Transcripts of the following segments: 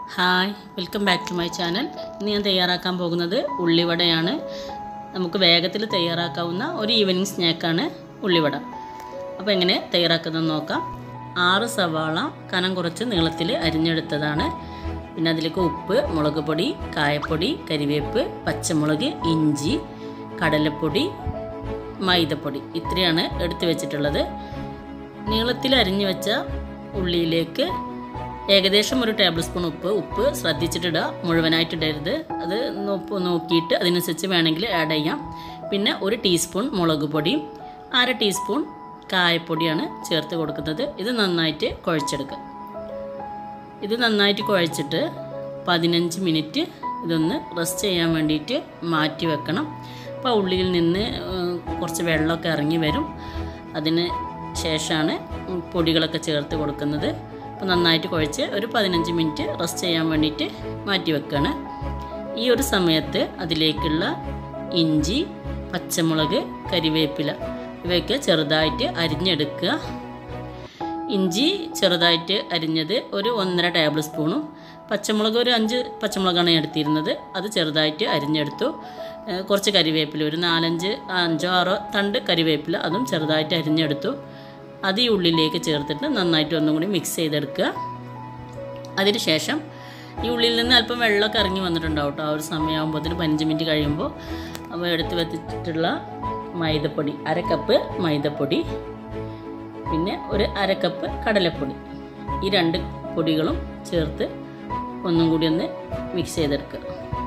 hi welcome back to my channel ഇന്ന് ഞാൻ തയ്യാറാക്കാൻ പോകുന്നത് ഉള്ളിവടയാണ് നമുക്ക് വേഗത്തിൽ തയ്യാറാക്കാവുന്ന ഒരു ഈവനിങ് സ്നാക്കാണ് ഉള്ളിവട അപ്പോൾ എങ്ങനെ തയ്യാറാക്കുന്നത് നോക്കാം ആറ് സവാള കനം കുറച്ച് നീളത്തിൽ അരിഞ്ഞെടുത്തതാണ് പിന്നെ അതിലേക്ക് ഉപ്പ് മുളക് പൊടി കായപ്പൊടി കരിവേപ്പ് പച്ചമുളക് ഇഞ്ചി കടലപ്പൊടി മൈദപ്പൊടി ഇത്രയാണ് എടുത്തു വെച്ചിട്ടുള്ളത് നീളത്തിൽ അരിഞ്ഞു വെച്ച ഉള്ളിയിലേക്ക് ഏകദേശം ഒരു ടേബിൾ സ്പൂൺ ഉപ്പ് ഉപ്പ് ശ്രദ്ധിച്ചിട്ടിടുക മുഴുവനായിട്ട് ഇടരുത് അത് നോപ്പ് നോക്കിയിട്ട് അതിനനുസരിച്ച് വേണമെങ്കിൽ ആഡ് ചെയ്യാം പിന്നെ ഒരു ടീസ്പൂൺ മുളക് പൊടിയും അര ടീസ്പൂൺ കായപ്പൊടിയാണ് ചേർത്ത് കൊടുക്കുന്നത് ഇത് നന്നായിട്ട് കുഴച്ചെടുക്കുക ഇത് നന്നായിട്ട് കുഴച്ചിട്ട് പതിനഞ്ച് മിനിറ്റ് ഇതൊന്ന് റെസ്റ്റ് ചെയ്യാൻ വേണ്ടിയിട്ട് മാറ്റി വെക്കണം അപ്പോൾ ഉള്ളിയിൽ നിന്ന് ഏഹ്, കുറച്ച് വെള്ളമൊക്കെ ഇറങ്ങി വരും അതിന് ശേഷമാണ് പൊടികളൊക്കെ ചേർത്ത് കൊടുക്കുന്നത് അപ്പോൾ നന്നായിട്ട് കുഴച്ച് ഒരു പതിനഞ്ച് മിനിറ്റ് റെസ്റ്റ് ചെയ്യാൻ വേണ്ടിയിട്ട് മാറ്റി വെക്കുകയാണ് ഈ ഒരു സമയത്ത് അതിലേക്കുള്ള ഇഞ്ചി പച്ചമുളക് കരിവേപ്പില ഇവയൊക്കെ ചെറുതായിട്ട് അരിഞ്ഞെടുക്കുക ഇഞ്ചി ചെറുതായിട്ട് അരിഞ്ഞത് ഒരു ഒന്നര ടേബിൾ സ്പൂണും പച്ചമുളക് ഒരു അഞ്ച് പച്ചമുളകാണ് ഞാൻ എടുത്തിരുന്നത് അത് ചെറുതായിട്ട് അരിഞ്ഞെടുത്തു ഏഹ് കുറച്ച് കരിവേപ്പില ഒരു നാലഞ്ച് അഞ്ചോ ആറോ തണ്ട് കരിവേപ്പില അതും ചെറുതായിട്ട് അരിഞ്ഞെടുത്തു അത് ഈ ഉള്ളിലേക്ക് ചേർത്തിട്ട് നന്നായിട്ട് ഒന്നും കൂടി മിക്സ് ചെയ്തെടുക്കുക അതിന് ശേഷം ഈ ഉള്ളിൽ നിന്ന് അല്പം വെള്ളമൊക്കെ ഇറങ്ങി വന്നിട്ടുണ്ടാവും കേട്ടോ ആ ഒരു സമയമാകുമ്പോഴത്തേന് പതിനഞ്ച് മിനിറ്റ് കഴിയുമ്പോൾ അപ്പോൾ എടുത്ത് വെച്ചിട്ടുള്ള മൈദപ്പൊടി അര കപ്പ് മൈദപ്പൊടി പിന്നെ ഒരു അര കപ്പ് കടലപ്പൊടി ഈ രണ്ട് പൊടികളും ചേർത്ത് ഒന്നും കൂടി ഒന്ന് മിക്സ് ചെയ്തെടുക്കുക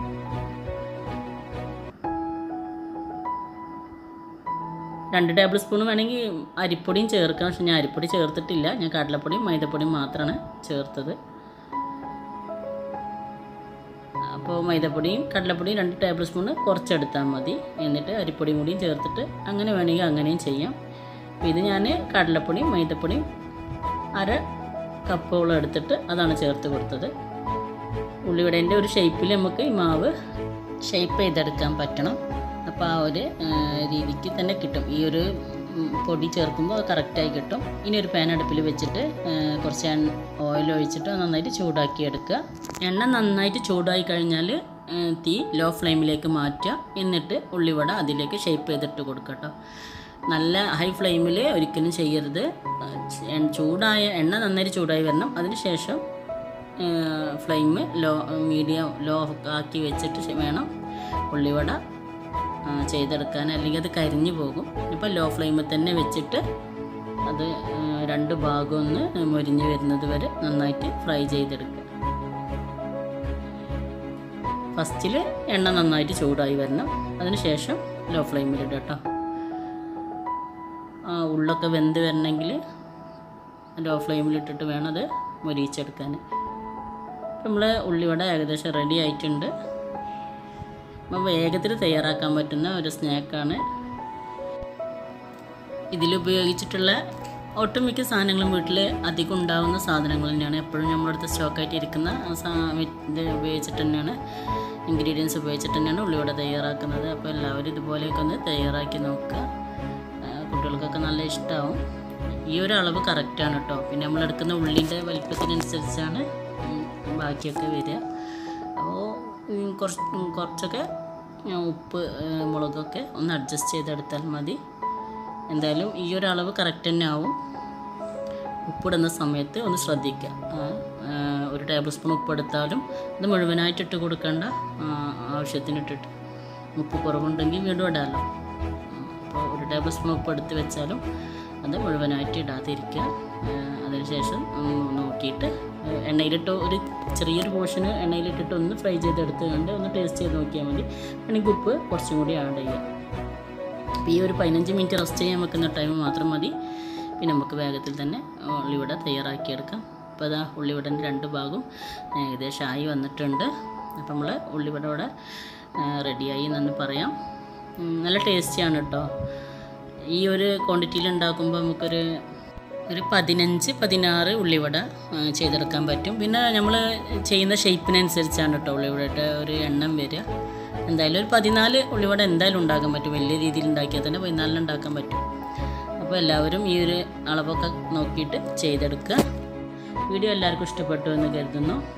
രണ്ട് ടേബിൾ സ്പൂൺ വേണമെങ്കിൽ അരിപ്പൊടിയും ചേർക്കാം പക്ഷെ ഞാൻ അരിപ്പൊടി ചേർത്തിട്ടില്ല ഞാൻ കടലപ്പൊടിയും മൈദപ്പൊടിയും മാത്രമാണ് ചേർത്തത് അപ്പോൾ മൈദപ്പൊടിയും കടലപ്പൊടിയും രണ്ട് ടേബിൾ സ്പൂണ് കുറച്ചെടുത്താൽ മതി എന്നിട്ട് അരിപ്പൊടിയും കൂടിയും ചേർത്തിട്ട് അങ്ങനെ വേണമെങ്കിൽ അങ്ങനെയും ചെയ്യാം അപ്പോൾ ഇത് ഞാൻ കടലപ്പൊടിയും മൈദപ്പൊടിയും അര കപ്പോളം എടുത്തിട്ട് അതാണ് ചേർത്ത് കൊടുത്തത് ഉള്ളിവടേൻ്റെ ഒരു ഷേപ്പിൽ നമുക്ക് ഈ മാവ് ഷേപ്പ് ചെയ്തെടുക്കാൻ പറ്റണം അപ്പോൾ ആ ഒരു ആ, രീതിക്ക് തന്നെ കിട്ടും ഈ ഒരു ഉം, പൊടി ചേർക്കുമ്പോൾ അത് കറക്റ്റായി കിട്ടും ഇനി ഒരു പാൻ അടുപ്പിൽ വെച്ചിട്ട് ആ, കുറച്ച് എണ്ണ ഓയിൽ ഒഴിച്ചിട്ട് അത് നന്നായിട്ട് ചൂടാക്കി എടുക്കുക എണ്ണ നന്നായിട്ട് ചൂടായി കഴിഞ്ഞാൽ ആ, തീ ലോ ഫ്ലെയിമിലേക്ക് മാറ്റുക എന്നിട്ട് ഉള്ളിവട അതിലേക്ക് ഷേപ്പ് ചെയ്തിട്ട് കൊടുക്കുക കേട്ടോ നല്ല ഹൈ ഫ്ലെയിമിൽ ഒരിക്കലും ചെയ്യരുത് ആ, എ- ചൂടായ എണ്ണ നന്നായിട്ട് ചൂടായി വരണം അതിന് ശേഷം ഫ്ലെയിം ലോ മീഡിയം ലോ ആക്കി വെച്ചിട്ട് ശ- വേണം ഉള്ളിവട ആ, ചെയ്തെടുക്കാൻ അല്ലെങ്കിൽ അത് കരിഞ്ഞു പോകും ഇപ്പോൾ ലോ ഫ്ലെയിമിൽ തന്നെ വെച്ചിട്ട് അത് ആ, രണ്ട് ഭാഗം ഒന്ന് മൊരിഞ്ഞ് വരുന്നത് വരെ നന്നായിട്ട് ഫ്രൈ ചെയ്തെടുക്കുക ഫസ്റ്റിൽ എണ്ണ നന്നായിട്ട് ചൂടായി വരണം അതിന് ശേഷം ലോ ഫ്ലെയിമിലിടുക കേട്ടോ ആ ഉള്ളൊക്കെ വെന്ത് വരണമെങ്കിൽ ലോ ഫ്ലെയിമിലിട്ടിട്ട് വേണം അത് മൊരിയിച്ചെടുക്കാൻ നമ്മൾ ഉള്ളിവട ഏകദേശം റെഡി ആയിട്ടുണ്ട് അപ്പം വേഗത്തിൽ തയ്യാറാക്കാൻ പറ്റുന്ന ഒരു സ്നാക്കാണ് ഇതിലുപയോഗിച്ചിട്ടുള്ള ഒട്ടുമിക്ക സാധനങ്ങളും വീട്ടിൽ അധികം ഉണ്ടാകുന്ന സാധനങ്ങൾ തന്നെയാണ് എപ്പോഴും നമ്മുടെ അടുത്ത് സ്റ്റോക്കായിട്ട് ഇരിക്കുന്ന ആ സാ- ഇത് ഉപയോഗിച്ചിട്ട് തന്നെയാണ് ഇൻഗ്രീഡിയൻസ് ഉപയോഗിച്ചിട്ട് തന്നെയാണ് ഉള്ളിവട തയ്യാറാക്കുന്നത് അപ്പോൾ എല്ലാവരും ഇതുപോലെയൊക്കെ ഒന്ന് തയ്യാറാക്കി നോക്കുക ആ, കുട്ടികൾക്കൊക്കെ നല്ല ഇഷ്ടമാവും ഈ ഒരു അളവ് കറക്റ്റാണ് കേട്ടോ പിന്നെ നമ്മൾ എടുക്കുന്ന ഉള്ളിൻ്റെ വലിപ്പത്തിനനുസരിച്ചാണ് ഉം, ബാക്കിയൊക്കെ വരിക അപ്പോൾ ഉം, കുറച്ച് ഉം, കുറച്ചൊക്കെ ഉം, ഉപ്പ് ഏ, മുളകൊക്കെ ഒന്ന് അഡ്ജസ്റ്റ് ചെയ്തെടുത്താൽ മതി എന്തായാലും ഈ ഒരു അളവ് കറക്റ്റ് തന്നെ ആവും ഉപ്പിടുന്ന സമയത്ത് ഒന്ന് ശ്രദ്ധിക്കുക ആ, ആ, ഒരു ടേബിൾ സ്പൂൺ ഉപ്പെടുത്താലും ഇത് മുഴുവനായിട്ട് ഇട്ട് കൊടുക്കേണ്ട ആ, ആവശ്യത്തിനിട്ടിട്ട് ഉപ്പ് കുറവുണ്ടെങ്കിൽ വീണ്ടും ഇടാമല്ലോ അപ്പോൾ ഒരു ടേബിൾ സ്പൂൺ ഉപ്പ് എടുത്ത് വെച്ചാലും അത് മുഴുവനായിട്ട് ഇടാതിരിക്കുക ആ, അതിനുശേഷം ഉം, നോക്കിയിട്ട് ആ, എണ്ണയിലിട്ട് ഒരു ചെറിയൊരു പോർഷന് എണ്ണയിലിട്ടിട്ട് ഒന്ന് ഫ്രൈ ചെയ്തെടുത്ത് കണ്ട് ഒന്ന് ടേസ്റ്റ് ചെയ്ത് നോക്കിയാൽ മതി വേണമെങ്കിൽ ഉപ്പ് കുറച്ചും കൂടി ആഡ് ചെയ്യാം അപ്പോൾ ഈ ഒരു പതിനഞ്ച് മിനിറ്റ് റെസ്റ്റ് ചെയ്യാൻ വെക്കുന്ന ടൈം മാത്രം മതി പിന്നെ നമുക്ക് വേഗത്തിൽ തന്നെ ഉള്ളിവട തയ്യാറാക്കിയെടുക്കാം അപ്പോൾ അതാ ഉള്ളിവടൻ്റെ രണ്ട് ഭാഗവും ഏകദേശം ആയി വന്നിട്ടുണ്ട് അപ്പോൾ നമ്മൾ ഉള്ളിവട ഇവിടെ റെഡിയായി എന്ന് പറയാം ഉം, നല്ല ടേസ്റ്റിയാണ് കേട്ടോ ഈ ഒരു ക്വാണ്ടിറ്റിയിൽ ഉണ്ടാക്കുമ്പോൾ നമുക്കൊരു ഒരു പതിനഞ്ച് പതിനാറ് ഉള്ളിവട ആ, ചെയ്തെടുക്കാൻ പറ്റും പിന്നെ നമ്മൾ ചെയ്യുന്ന ഷേപ്പിനനുസരിച്ചാണ് കേട്ടോ ഉള്ളിവടയുടെ ഒരു എണ്ണം വരിക എന്തായാലും ഒരു പതിനാല് ഉള്ളിവട എന്തായാലും ഉണ്ടാക്കാൻ പറ്റും വലിയ രീതിയിൽ ഉണ്ടാക്കിയാൽ തന്നെ പതിനാലിന് ഉണ്ടാക്കാൻ പറ്റും അപ്പോൾ എല്ലാവരും ഈ ഒരു അളവൊക്കെ നോക്കിയിട്ട് ചെയ്തെടുക്കുക വീഡിയോ എല്ലാവർക്കും ഇഷ്ടപ്പെട്ടു എന്ന് കരുതുന്നു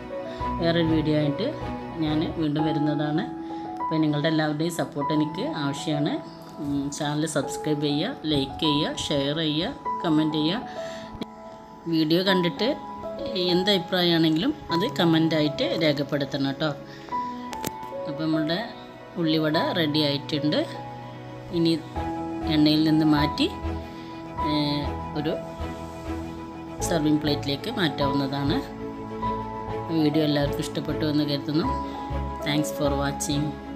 വേറൊരു വീഡിയോ ആയിട്ട് ഞാൻ വീണ്ടും വരുന്നതാണ് അപ്പോൾ നിങ്ങളുടെ എല്ലാവരുടെയും സപ്പോർട്ട് എനിക്ക് ആവശ്യമാണ് ചാനൽ സബ്സ്ക്രൈബ് ചെയ്യുക ലൈക്ക് ചെയ്യുക ഷെയർ ചെയ്യുക കമൻറ്റ് ചെയ്യുക വീഡിയോ കണ്ടിട്ട് എന്ത് അഭിപ്രായമാണെങ്കിലും അത് കമൻ്റായിട്ട് രേഖപ്പെടുത്തണം കേട്ടോ അപ്പോൾ നമ്മളുടെ ഉള്ളിവട റെഡി ആയിട്ടുണ്ട് ഇനി എണ്ണയിൽ നിന്ന് മാറ്റി ഏഹ്, ഒരു സർവിങ് പ്ലേറ്റിലേക്ക് മാറ്റാവുന്നതാണ് വീഡിയോ എല്ലാവർക്കും ഇഷ്ടപ്പെട്ടു എന്ന് കരുതുന്നു താങ്ക്സ് ഫോർ വാച്ചിങ്